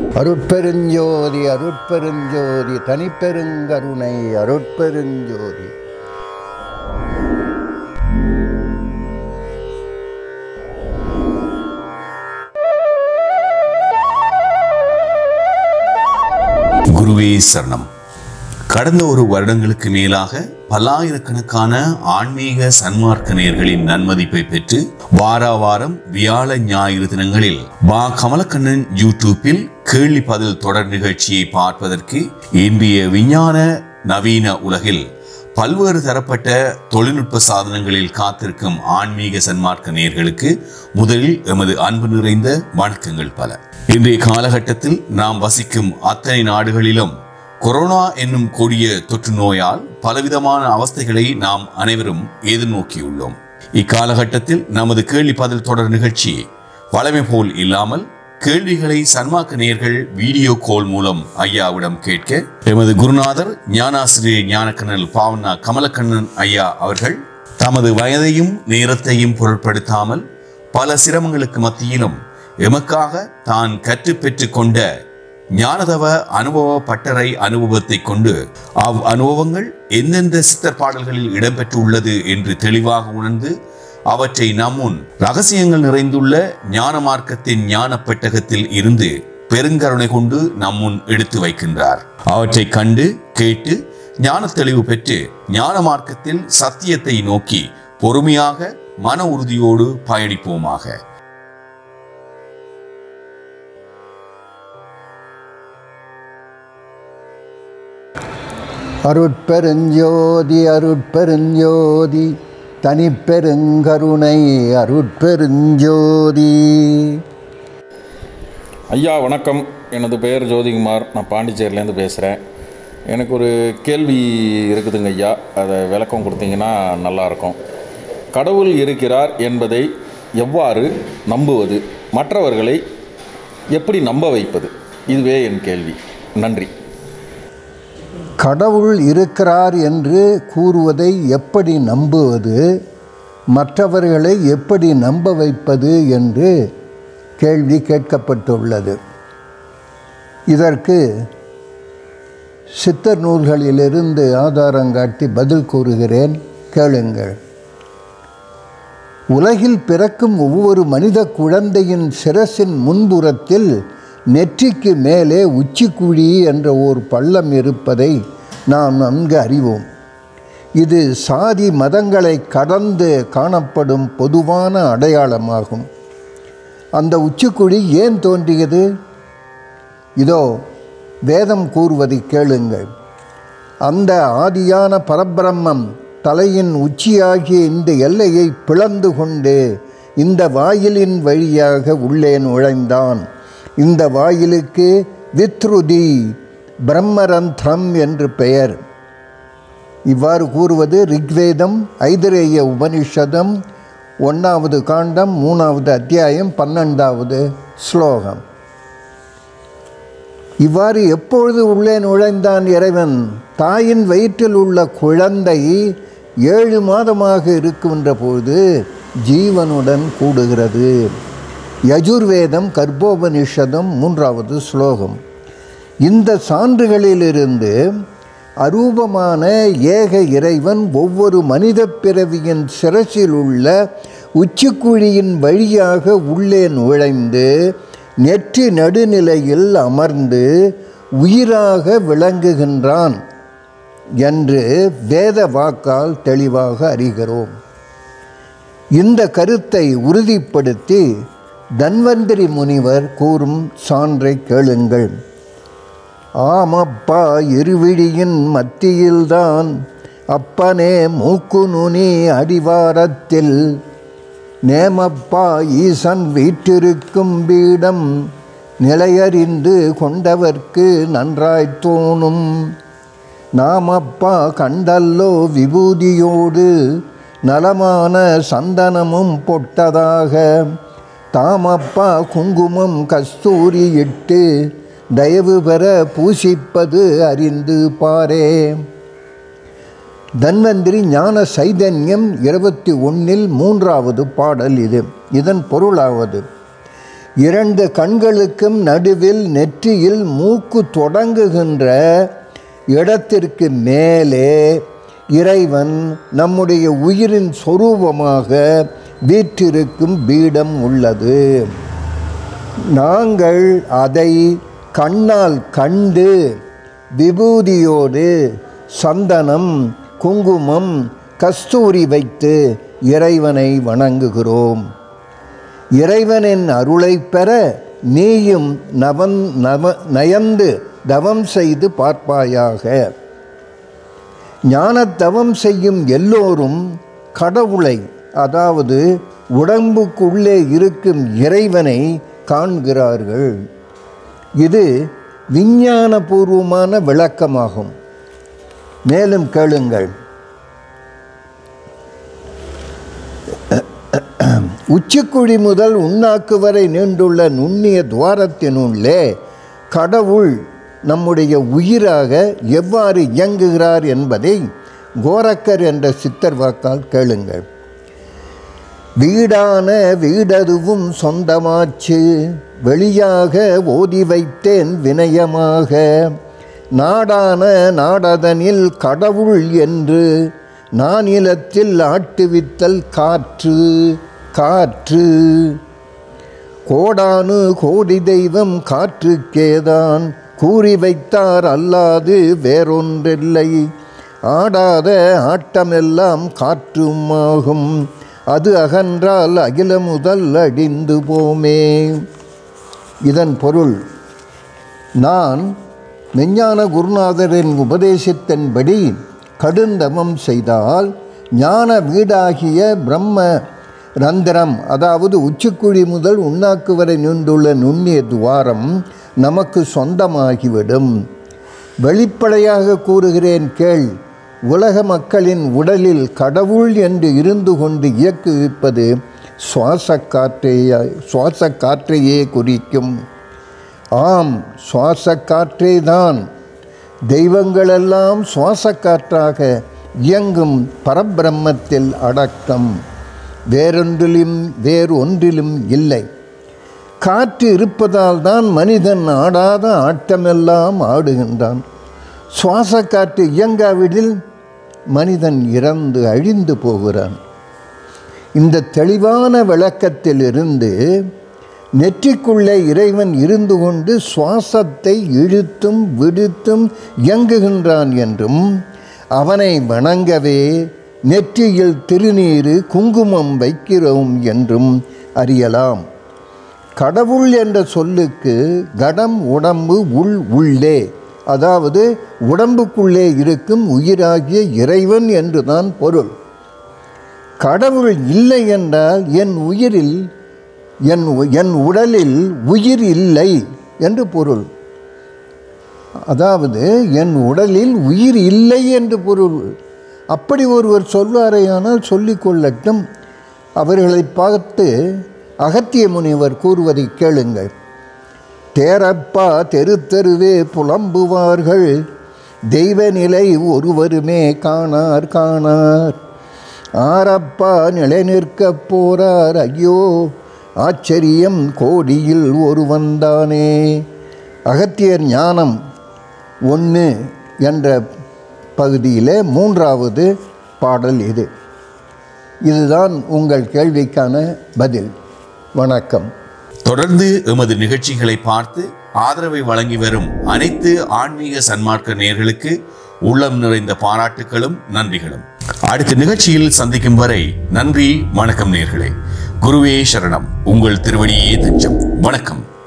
அருட்பெருஞ்சோதி அருட்பெருஞ்சோதி தனிப்பெருங்கருணை அருட்பெருஞ்சோதி குருவே சரணம் கடந்த ஒரு வருடங்களுக்கு மேலாக பல்லாயிரக்கணக்கான ஆன்மீக சன்மார்க்க நேயர்களின் நன்மதிப்பை பெற்று வார வாரம் வியாழ ஞாயிறு தினங்களில் பா கமலக்கண்ணன் யூடியூப்பில் கேள்வி பதில் தொடர் நிகழ்ச்சியை பார்ப்பதற்கு இன்றைய விஞ்ஞான நவீன உலகில் பல்வேறு தரப்பட்ட தொழில்நுட்ப சாதனங்களில் காத்திருக்கும் ஆன்மீக சன்மார்க்க நேயர்களுக்கு முதலில் எமது அன்பு நிறைந்த வணக்கங்கள் பல இன்றைய காலகட்டத்தில் நாம் வசிக்கும் அத்தனை நாடுகளிலும் கொரோனா என்னும் கொடிய தொற்று நோயால் பலவிதமான அவஸ்தைகளை நாம் அனைவரும் எதிர்நோக்கியுள்ளோம் இக்காலகட்டத்தில் நமது கேள்வி பதில் தொடர் நிகழ்ச்சி வளமை போல் இல்லாமல் கேள்விகளை சன்மார்க்க நேயர்கள் வீடியோ கால் மூலம் ஐயாவிடம் கேட்க எமது குருநாதர் ஞானாசிரியர் ஞானக்கண்ணல் பாவனா கமலக்கண்ணன் ஐயா அவர்கள் தமது வயதையும் நேரத்தையும் பொருட்படுத்தாமல் பல சிரமங்களுக்கு மத்தியிலும் எமக்காக தான் கற்றுப் பெற்றுக் கொண்ட ஞானதவ அனுபவ பட்டறை அனுபவத்தை கொண்டு அவ் அனுபவங்கள் எந்தெந்த சித்தர் பாடல்களில் இடம்பெற்றுள்ளது என்று தெளிவாக உணர்ந்து அவற்றை நம்முன் ரகசியங்கள் நிறைந்துள்ள ஞான மார்க்கத்தின் ஞான பெட்டகத்தில் இருந்து பெருங்கருணை கொண்டு நம்முன் எடுத்து வைக்கின்றார் அவற்றை கண்டு கேட்டு ஞான தெளிவு பெற்று ஞான மார்க்கத்தில் சத்தியத்தை நோக்கி பொறுமையாக மன உறுதியோடு பயணிப்போமாக அருட்பெருஞ்சோதி அருட்பெருஞ்சோதி தனிப்பெருங்கருணை அருட்பெருஞ்சோதி ஐயா வணக்கம் எனது பெயர் ஜோதிகுமார் நான் பாண்டிச்சேரியிலேருந்து பேசுகிறேன் எனக்கு ஒரு கேள்வி இருக்குதுங்க ஐயா அதை விளக்கம் கொடுத்தீங்கன்னா நல்லாயிருக்கும் கடவுள் இருக்கிறார் என்பதை எவ்வாறு நம்புவது மற்றவர்களை எப்படி நம்ப வைப்பது இதுவே என் கேள்வி நன்றி கடவுள் இருக்கிறார் என்று கூறுவதை எப்படி நம்புவது மற்றவர்களை எப்படி நம்ப வைப்பது என்று கேள்வி கேட்கப்பட்டுள்ளது இதற்கு சித்தர் நூல்களிலிருந்து ஆதாரங்காட்டி பதில் கூறுகிறேன் கேளுங்கள் உலகில் பிறக்கும் ஒவ்வொரு மனித குழந்தையின் சிரசின் முன்புறத்தில் நெற்றிக்கு மேலே உச்சிக்குழி என்ற ஓர் பள்ளம் இருப்பதை நாம் நன்கு அறிவோம் இது சாதி மதங்களை கடந்து காணப்படும் பொதுவான அடையாளமாகும் அந்த உச்சிக்குழி ஏன் தோன்றியது இதோ வேதம் கூறுவதை கேளுங்கள் அந்த ஆதியான பரபிரம்மம் தலையின் உச்சியாகிய இந்த எல்லையை பிளந்து கொண்டு இந்த வாயிலின் வழியாக உள்ளே நுழைந்தான் இந்த வாயிலுக்கு வித்ருதி பிரம்மரந்திரம் என்று பெயர் இவ்வாறு கூறுவது ரிக்வேதம் ஐதரேய உபனிஷதம் ஒன்றாவது காண்டம் மூணாவது அத்தியாயம் பன்னெண்டாவது ஸ்லோகம் இவ்வாறு எப்பொழுது உள்ளே நுழைந்தான் இறைவன் தாயின் வயிற்றில் உள்ள குழந்தை ஏழு மாதமாக இருக்கின்ற பொழுது ஜீவனுடன் கூடுகிறது யஜுர்வேதம் கர்ப்போபனிஷதம் மூன்றாவது ஸ்லோகம் இந்த சான்றுகளிலிருந்து அரூபமான ஏக இறைவன் ஒவ்வொரு மனித பிறவியின் சிரசில் உள்ள உச்சிக்குழியின் வழியாக உள்ளே நுழைந்து நெற்றி நடுநிலையில் அமர்ந்து உயிராக விளங்குகின்றான் என்று வேத வாக்கால் தெளிவாக அறிகிறோம் இந்த கருத்தை உறுதிப்படுத்தி தன்வந்திரி முனிவர் கூறும் சான்றை கேளுங்கள் ஆமப்பா இருவிழியின் மத்தியில்தான் அப்பனே மூக்கு நுனி அடிவாரத்தில் நேமப்பா ஈசன் வீற்றிருக்கும் பீடம் நிலையறிந்து கொண்டவர்க்கு நன்றாய் தோணும் நாமப்பா கண்டல்லோ விபூதியோடு நலமான சந்தனமும் பொட்டதாக தாமப்பா குங்குமம் கஸ்தூரி இட்டு தயவு பெற பூசிப்பது அறிந்து பாரே தன்வந்திரி ஞான சைதன்யம் இருபத்தி ஒன்றில் மூன்றாவது பாடல் இது இதன் பொருளாவது இரண்டு கண்களுக்கும் நடுவில் நெற்றியில் மூக்கு தொடங்குகின்ற இடத்திற்கு மேலே இறைவன் நம்முடைய உயிரின் சொரூபமாக வீற்றிருக்கும் பீடம் உள்ளது நாங்கள் அதை கண்ணால் கண்டு விபூதியோடு சந்தனம் குங்குமம் கஸ்தூரி வைத்து இறைவனை வணங்குகிறோம் இறைவனின் அருளை பெற நீயும் நவன் நவ நயந்து தவம் செய்து பார்ப்பாயாக ஞான தவம் செய்யும் எல்லோரும் கடவுளை அதாவது உடம்புக்குள்ளே இருக்கும் இறைவனை காண்கிறார்கள் இது விஞ்ஞானபூர்வமான விளக்கமாகும் மேலும் கேளுங்கள் உச்சிக்குழி முதல் உண்ணாக்கு வரை நீண்டுள்ள நுண்ணிய துவாரத்தினுள்ளே கடவுள் நம்முடைய உயிராக எவ்வாறு இயங்குகிறார் என்பதை கோரக்கர் என்ற சித்தர் வாக்கால் கேளுங்கள் வீடான வீடதுவும் சொந்தமாச்சு வெளியாக ஓதி வைத்தேன் வினயமாக நாடான நாடதனில் கடவுள் என்று நானிலத்தில் ஆட்டுவித்தல் காற்று காற்று கோடானு கோடி தெய்வம் காற்றுக்கேதான் கூறி வைத்தார் அல்லாது வேறொன்றில்லை ஆடாத ஆட்டமெல்லாம் காற்றுமாகும் அது அகன்றால் அகில முதல் அடிந்து போமே இதன் பொருள் நான் மெஞ்ஞான குருநாதரின் உபதேசத்தின்படி கடுந்தமம் செய்தால் ஞான வீடாகிய பிரம்ம ரந்திரம் அதாவது உச்சிக்குழி முதல் உண்ணாக்கு வரை நீண்டுள்ள நுண்ணிய துவாரம் நமக்கு சொந்தமாகிவிடும் வெளிப்படையாக கூறுகிறேன் கேள் உலக மக்களின் உடலில் கடவுள் என்று இருந்து கொண்டு இயக்குவிப்பது சுவாச காற்றையே சுவாச காற்றையே குறிக்கும் ஆம் சுவாச காற்றே தான் தெய்வங்களெல்லாம் சுவாச காற்றாக இயங்கும் பரபிரம்மத்தில் அடக்கம் வேறொன்றிலும் வேறு ஒன்றிலும் இல்லை காற்று இருப்பதால் தான் மனிதன் ஆடாத ஆட்டமெல்லாம் ஆடுகின்றான் சுவாச காற்று இயங்காவிடில் மனிதன் இறந்து அழிந்து போகிறான் இந்த தெளிவான விளக்கத்திலிருந்து நெற்றிக்குள்ளே இறைவன் இருந்து கொண்டு சுவாசத்தை இழுத்தும் விடுத்தும் இயங்குகின்றான் என்றும் அவனை வணங்கவே நெற்றியில் திருநீரு குங்குமம் வைக்கிறோம் என்றும் அறியலாம் கடவுள் என்ற சொல்லுக்கு கடம் உடம்பு உள் உள்ளே அதாவது உடம்புக்குள்ளே இருக்கும் உயிராகிய இறைவன் என்றுதான் பொருள் கடவுள் இல்லை என்றால் என் உயிரில் என் என் உடலில் உயிர் இல்லை என்று பொருள் அதாவது என் உடலில் உயிர் இல்லை என்று பொருள் அப்படி ஒருவர் சொல்வாரேயானால் சொல்லிக்கொள்ளட்டும் அவர்களை பார்த்து அகத்திய முனிவர் கூறுவதை கேளுங்கள் தேரப்பா தெரு தெருவே புலம்புவார்கள் தெய்வ நிலை ஒருவருமே காணார் காணார் ஆரப்பா நிலை நிற்கப் போறார் ஐயோ ஆச்சரியம் கோடியில் ஒருவன்தானே அகத்தியர் ஞானம் ஒன்று என்ற பகுதியிலே மூன்றாவது பாடல் இது இதுதான் உங்கள் கேள்விக்கான பதில் வணக்கம் தொடர்ந்து எமது நிகழ்ச்சிகளை பார்த்து ஆதரவை வழங்கி வரும் அனைத்து ஆன்மீக சன்மார்க்க நேர்களுக்கு உள்ளம் நிறைந்த பாராட்டுகளும் நன்றிகளும் அடுத்த நிகழ்ச்சியில் சந்திக்கும் வரை நன்றி வணக்கம் நேர்களே குருவே சரணம் உங்கள் திருவடியே தஞ்சம் வணக்கம்